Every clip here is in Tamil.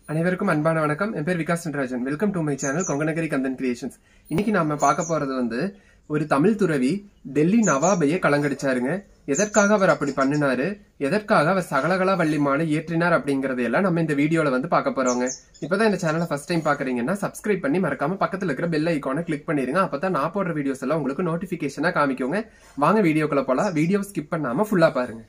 அனைவருக்கும் அன்பான வணக்கம் என் பேர் Vikas Natarajan welcome to my channel Konganagari Kandan creations இன்னைக்கு நாம பார்க்க போறது வந்து ஒரு தமிழ் துறவி டெல்லி நவாபையே கலங்கடிச்சாருங்க எதற்காக அவர் அப்படி பண்ணினாரு எதற்காக அவர் சகலகலா வள்ளி மாலை ஏற்றினார் அப்படிங்கறதையெல்லாம் நம்ம இந்த வீடியோல வந்து பார்க்க போறோங்க இப்பதான் இந்த சேனலை ஃபர்ஸ்ட் டைம் பாக்குறீங்கன்னா சப்ஸ்கிரைப் பண்ணி மறக்காம பக்கத்துல இருக்கிற பெல் ஐக்கானை கிளிக் பண்ணிருங்க அப்பதான் நான் போடுற வீடியோஸ் எல்லாம் உங்களுக்கு நோட்டிபிகேஷனா காமிக்குங்க வாங்க வீடியோக்குள்ள போலாம் வீடியோ ஸ்கிப் பண்ணாம ஃபுல்லா பாருங்க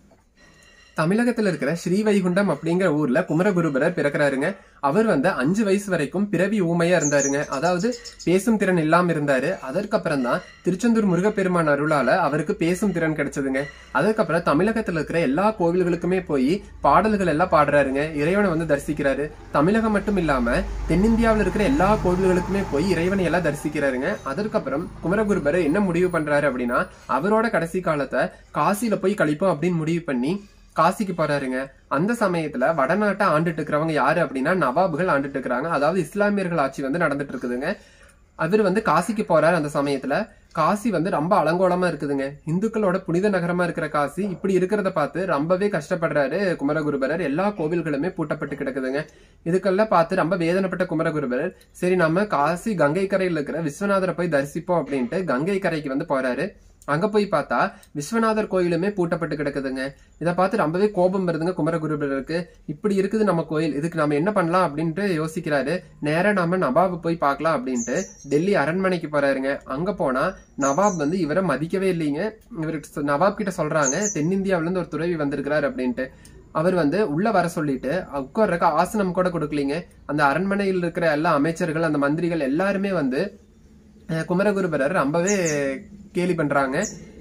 தமிழகத்துல இருக்கிற ஸ்ரீவைகுண்டம் அப்படிங்கிற ஊர்ல குமரகுருபரர் பிறக்கிறாருங்க அவர் வந்து அஞ்சு வயசு வரைக்கும் பிறவி ஊமையா இருந்தாருங்க அதாவது பேசும் திறன் இல்லாம இருந்தாரு அதற்கப்புறம் தான் திருச்செந்தூர் முருகப்பெருமான் அருளால அவருக்கு பேசும் திறன் கிடைச்சதுங்க அதுக்கப்புறம் தமிழகத்துல இருக்கிற எல்லா கோவில்களுக்குமே போய் பாடல்கள் எல்லாம் பாடுறாருங்க இறைவனை வந்து தரிசிக்கிறாரு தமிழகம் மட்டும் இல்லாம தென்னிந்தியாவில் இருக்கிற எல்லா கோவில்களுக்குமே போய் இறைவனை எல்லாம் தரிசிக்கிறாருங்க அதற்கப்புறம் குமரகுருபரர் என்ன முடிவு பண்றாரு அப்படின்னா அவரோட கடைசி காலத்தை காசியில போய் கழிப்போம் அப்படின்னு முடிவு பண்ணி காசிக்கு போறாருங்க அந்த சமயத்துல வடநாட்டை ஆண்டுட்டு இருக்கிறவங்க யாரு அப்படின்னா நவாபுகள் ஆண்டுட்டு இருக்கிறாங்க அதாவது இஸ்லாமியர்கள் ஆட்சி வந்து நடந்துட்டு இருக்குதுங்க அவர் வந்து காசிக்கு போறாரு அந்த சமயத்துல காசி வந்து ரொம்ப அலங்கோலமா இருக்குதுங்க இந்துக்களோட புனித நகரமா இருக்கிற காசி இப்படி இருக்கிறத பார்த்து ரொம்பவே கஷ்டப்படுறாரு குமரகுருபரர் எல்லா கோவில்களுமே பூட்டப்பட்டு கிடக்குதுங்க இதுக்கெல்லாம் பார்த்து ரொம்ப வேதனைப்பட்ட குமரகுருபரர் சரி நம்ம காசி கங்கை கரையில் இருக்கிற விஸ்வநாதரை போய் தரிசிப்போம் அப்படின்ட்டு கங்கை கரைக்கு வந்து போறாரு அங்க போய் பார்த்தா விஸ்வநாதர் கோயிலுமே பூட்டப்பட்டு கிடக்குதுங்க இதை பார்த்து ரொம்பவே கோபம் வருதுங்க குமரகுருபரருக்கு இப்படி இருக்குது நம்ம கோயில் இதுக்கு நம்ம என்ன பண்ணலாம் அப்படின்ட்டு யோசிக்கிறாரு நேரா நாம நவாப் போய் பார்க்கலாம் அப்படின்ட்டு டெல்லி அரண்மனைக்கு போறாருங்க அங்க போனா நவாப் வந்து இவரை மதிக்கவே இல்லைங்க இவருக்கு நவாப் கிட்ட சொல்றாங்க தென்னிந்தியாவில இருந்து ஒரு துறவி வந்திருக்கிறார் அப்படின்ட்டு அவர் வந்து உள்ள வர சொல்லிட்டு உட்கார்றக்க ஆசனம் கூட கொடுக்கலீங்க அந்த அரண்மனையில் இருக்கிற எல்லா அமைச்சர்கள் அந்த மந்திரிகள் எல்லாருமே வந்து குமரகுருபரர் ரொம்பவே கேலி பண்றாங்க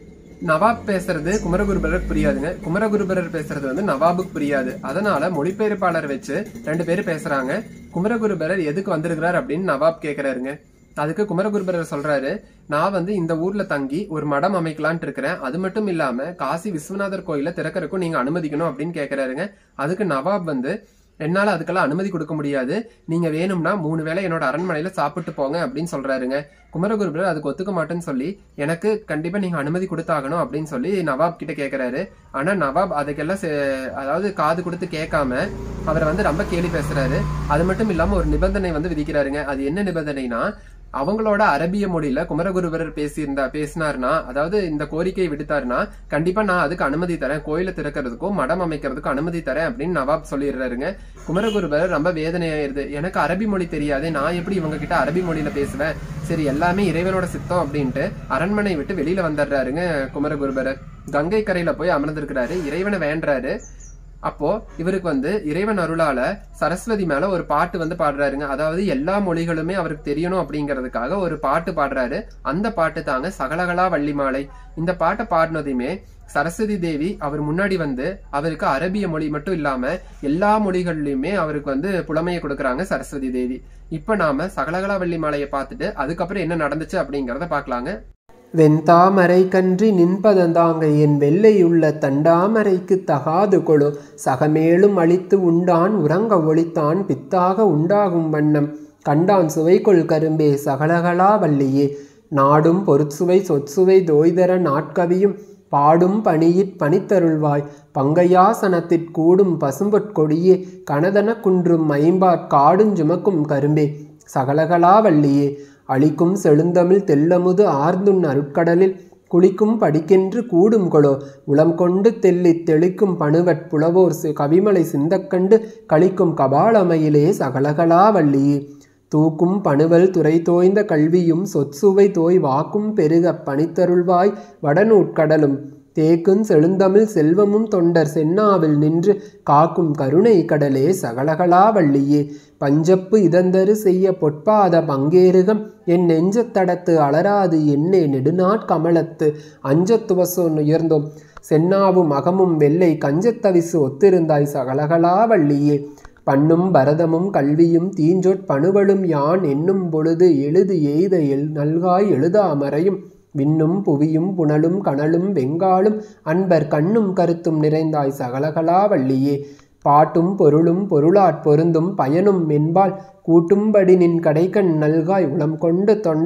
நவாப் பேசுறது குமரகுருபரர் புரியாதுங்க குமரகுருபரர் பேசுறது வந்து நவாபுக்கு புரியாது அதனால மொழிபெயர்ப்பாளர் வச்சு ரெண்டு பேரும் பேசுறாங்க குமரகுருபரர் எதுக்கு வந்திருக்கிறார் அப்படின்னு நவாப் கேக்குறாருங்க அதுக்கு குமரகுருபரர் சொல்றாரு நான் வந்து இந்த ஊர்ல தங்கி ஒரு மடம் அமைக்கலான்ட்டு இருக்கிறேன் அது மட்டும் இல்லாம காசி விஸ்வநாதர் கோயில திறக்கறக்கும் நீங்க அனுமதிக்கணும் அப்படின்னு கேக்குறாருங்க அதுக்கு நவாப் வந்து என்னால அதுக்கெல்லாம் அனுமதி கொடுக்க முடியாது நீங்க வேணும்னா மூணு வேளை என்னோட அரண்மனையில சாப்பிட்டு போங்க அப்படின்னு சொல்றாருங்க குமரகுருபரர் அதுக்கு ஒத்துக்க மாட்டேன்னு சொல்லி எனக்கு கண்டிப்பா நீங்க அனுமதி கொடுத்தாகணும் அப்படின்னு சொல்லி நவாப் கிட்ட கேக்குறாரு ஆனா நவாப் அதுக்கெல்லாம் அதாவது காது கொடுத்து கேட்காம அவரை வந்து ரொம்ப கேலி பேசுறாரு அது மட்டும் இல்லாம ஒரு நிபந்தனை வந்து விதிக்கிறாருங்க அது என்ன நிபந்தனைனா அவங்களோட அரபிய மொழியில குமரகுருபரர் பேசியிருந்தா பேசினார்னா அதாவது இந்த கோரிக்கையை விடுத்தாருன்னா கண்டிப்பா நான் அதுக்கு அனுமதி தரேன் கோயில திறக்கிறதுக்கும் மடம் அமைக்கிறதுக்கும் அனுமதி தரேன் அப்படின்னு நவாப் சொல்லிடுறாருங்க குமரகுருபரர் ரொம்ப வேதனையாயிருது எனக்கு அரபி மொழி தெரியாது நான் எப்படி இவங்க கிட்ட அரபி மொழியில பேசுவேன் சரி எல்லாமே இறைவனோட சித்தம் அப்படின்ட்டு அரண்மனை விட்டு வெளியில வந்துடுறாருங்க குமரகுருபரர் கங்கை கரையில போய் அமர்ந்திருக்கிறாரு இறைவனை வேண்டுறாரு அப்போ இவருக்கு வந்து இறைவன் அருளால சரஸ்வதி மேல ஒரு பாட்டு வந்து பாடுறாருங்க அதாவது எல்லா மொழிகளுமே அவருக்கு தெரியணும் அப்படிங்கறதுக்காக ஒரு பாட்டு பாடுறாரு அந்த பாட்டு தாங்க சகலகலா வள்ளி மாலை இந்த பாட்டை பாடினதையுமே சரஸ்வதி தேவி அவர் முன்னாடி வந்து அவருக்கு அரபிய மொழி மட்டும் இல்லாம எல்லா மொழிகள்லயுமே அவருக்கு வந்து புலமையை கொடுக்கறாங்க சரஸ்வதி தேவி இப்ப நாம சகலகலா வள்ளி மாலையை பார்த்துட்டு அதுக்கப்புறம் என்ன நடந்துச்சு அப்படிங்கறத பாக்கலாங்க வெண்தாமரை கன்றி நின்பதந்தாங்க என் வெள்ளையுள்ள தண்டாமரைக்கு தகாது கொழு சகமேலும் அழித்து உண்டான் உறங்க ஒளித்தான் பித்தாக உண்டாகும் வண்ணம் கண்டான் சுவைகொள் கரும்பே சகலகலா வள்ளியே நாடும் பொருட்சுவை சொற்சுவை தோய்தர நாட்கவியும் பாடும் பணியிற் பணித்தருள்வாய் பங்கையாசனத்திற் கூடும் பசும்பொற்கொடியே கனதன குன்றும் ஐம்பாற் காடும் சுமக்கும் கரும்பே சகலகலா வள்ளியே அளிக்கும் செழுந்தமிழ் தெல்லமுது ஆர்ந்துன் அருட்கடலில் குளிக்கும் படிக்கென்று கூடும் கொளோ உளம் கொண்டு தெல்லித் தெளிக்கும் பணுவற் புலவோர் கவிமலை சிந்தக்கண்டு கழிக்கும் கபாலமையிலே சகலகலா வள்ளியே தூக்கும் பணுவல் துறை தோய்ந்த கல்வியும் சொற்சுவை தோய் வாக்கும் பெருக பணித்தருள்வாய் வடநூட்கடலும் தேக்குங் செழுந்தமிழ் செல்வமும் தொண்டர் சென்னாவில் நின்று காக்கும் கருணை கடலே சகலகலா வள்ளியே பஞ்சப்பு இதந்தரு செய்ய பொற்பாத பங்கேருகம் என் நெஞ்சத்தடத்து அலராது என்னே நெடுநாட் கமலத்து அஞ்சத்துவசோன் உயர்ந்தோம் சென்னாவும் அகமும் வெள்ளை கஞ்சத்தவிசு ஒத்திருந்தாய் சகலகலா வள்ளியே பண்ணும் பரதமும் கல்வியும் தீஞ்சொற் பணுவலும் யான் என்னும் பொழுது எழுது எய்த எல் நல்காய் எழுதாமறையும் விண்ணும் புவியும் புனலும் கனலும் வெங்காலும் அன்பர் கண்ணும் கருத்தும் நிறைந்தாய் சகலகலா வள்ளியே பாட்டும் பொருளும் பொருளாற் பொருந்தும் பயனும் என்பால் கூட்டும்படி நின் கடைக்கண் நல்காய் உளம் கொண்டு தொண்டர்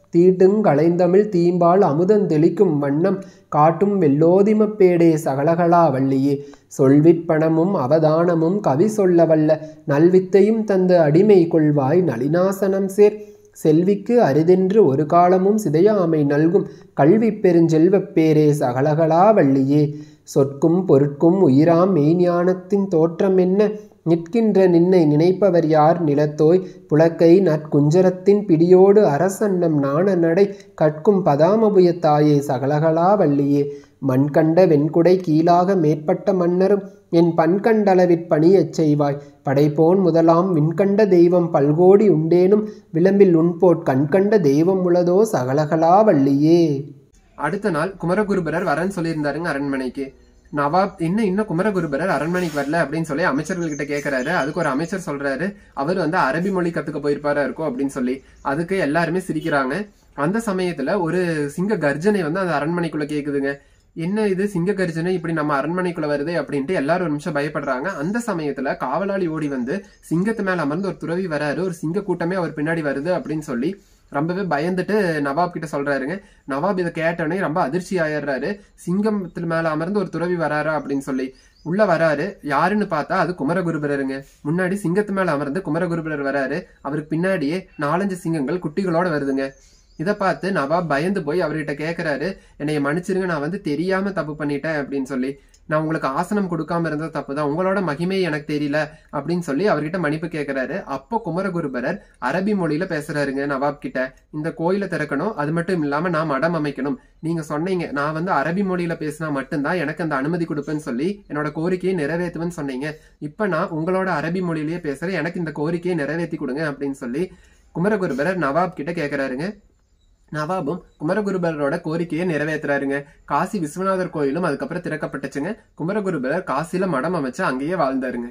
தீட்டுங்களைந்தமிழ் தீம்பால் அமுதந்தெளிக்கும் வண்ணம் காட்டும் வெள்ளோதிமப் பேடே சகலகலா வள்ளியே சொல்விற்பணமும் அவதானமும் கவி சொல்ல வல்ல நல்வித்தையும் தந்து அடிமை கொள்வாய் நளினாசனம் சேர் செல்விக்கு அரிதென்று ஒரு காலமும் சிதையாமை நல்கும் கல்வி பெருஞ்செல்வப் பேரே சகலகலா வள்ளியே சொற்கும் பொருட்கும் உயிராம் மெய்ஞானத்தின் தோற்றம் என்ன நிற்கின்ற நின்னை நினைப்பவர் யார் நிலத்தோய் புலக்கை நற்குஞ்சரத்தின் பிடியோடு அரசன்னம் நாண நடை கற்கும் பதாமபுயத்தாயே சகலகலா வள்ளியே மண்கண்ட வெண்குடை கீழாக மேற்பட்ட மன்னரும் என் பண்கண்டளவிற் பணியச் செய்வாய் படைப்போன் முதலாம் விண்கண்ட தெய்வம் பல்கோடி உண்டேனும் விளம்பில் உன்போட் கண்கண்ட தெய்வம் உளதோ சகலகலா வள்ளியே அடுத்த நாள் குமரகுருபரர் வரேன்னு சொல்லியிருந்தாருங்க அரண்மனைக்கு நவாப் என்ன இன்னும் குமரகுருபரர் அரண்மனைக்கு வரல அப்படின்னு சொல்லி அமைச்சர்கள் கிட்ட கேக்குறாரு அதுக்கு ஒரு அமைச்சர் சொல்றாரு அவர் வந்து அரபி மொழி கத்துக்க போயிருப்பாரா இருக்கும் அப்படின்னு சொல்லி அதுக்கு எல்லாருமே சிரிக்கிறாங்க அந்த சமயத்துல ஒரு சிங்க கர்ஜனை வந்து அந்த அரண்மனைக்குள்ள கேக்குதுங்க என்ன இது சிங்க கர்ஜனை இப்படி நம்ம அரண்மனைக்குள்ள வருது அப்படின்ட்டு எல்லாரும் ஒரு நிமிஷம் பயப்படுறாங்க அந்த சமயத்துல காவலாளி ஓடி வந்து சிங்கத்து மேல அமர்ந்து ஒரு துறவி வராரு ஒரு சிங்க கூட்டமே அவர் பின்னாடி வருது அப்படின்னு சொல்லி ரொம்பவே பயந்துட்டு நவாப் கிட்ட சொல்றாருங்க நவாப் இதை கேட்டோடனே ரொம்ப அதிர்ச்சி ஆயிடுறாரு சிங்கத்துல மேல அமர்ந்து ஒரு துறவி வராரா அப்படின்னு சொல்லி உள்ள வராரு யாருன்னு பார்த்தா அது குமரகுருபரருங்க முன்னாடி சிங்கத்து மேல அமர்ந்து குமரகுருபரர் வராரு அவருக்கு பின்னாடியே நாலஞ்சு சிங்கங்கள் குட்டிகளோட வருதுங்க இதை பார்த்து நவாப் பயந்து போய் அவர்கிட்ட கேட்கறாரு என்னைய மன்னிச்சிருங்க நான் வந்து தெரியாம தப்பு பண்ணிட்டேன் அப்படின்னு சொல்லி நான் உங்களுக்கு ஆசனம் கொடுக்காம இருந்தது தப்பு தான் உங்களோட மகிமை எனக்கு தெரியல அப்படின்னு சொல்லி அவர்கிட்ட மன்னிப்பு கேட்கிறாரு அப்போ குமரகுருபரர் அரபி மொழியில பேசுறாருங்க நவாப் கிட்ட இந்த கோயிலை திறக்கணும் அது மட்டும் இல்லாம நான் மடம் அமைக்கணும் நீங்க சொன்னீங்க நான் வந்து அரபி மொழியில பேசினா மட்டும்தான் எனக்கு அந்த அனுமதி கொடுப்பேன்னு சொல்லி என்னோட கோரிக்கையை நிறைவேற்றுவேன்னு சொன்னீங்க இப்ப நான் உங்களோட அரபி மொழியிலேயே பேசுறேன் எனக்கு இந்த கோரிக்கையை நிறைவேற்றி கொடுங்க அப்படின்னு சொல்லி குமரகுருபரர் நவாப் கிட்ட கேட்கிறாருங்க நவாபும் குமரகுருபரரோட கோரிக்கையை நிறைவேற்றுறாருங்க காசி விஸ்வநாதர் கோயிலும் அதுக்கப்புறம் திறக்கப்பட்டுச்சுங்க குமரகுருபரர் காசில மடம் அமைச்சு அங்கேயே வாழ்ந்தாருங்க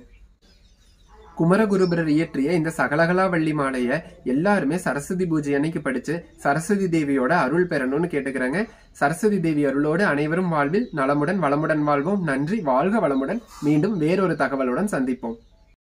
குமரகுருபரர் இயற்றிய இந்த சகலகலா வள்ளி மாலைய எல்லாருமே சரஸ்வதி பூஜை அன்னைக்கு படிச்சு சரஸ்வதி தேவியோட அருள் பெறணும்னு கேட்டுக்கிறாங்க சரஸ்வதி தேவி அருளோடு அனைவரும் வாழ்வில் நலமுடன் வளமுடன் வாழ்வோம் நன்றி வாழ்க வளமுடன் மீண்டும் வேறொரு தகவலுடன் சந்திப்போம்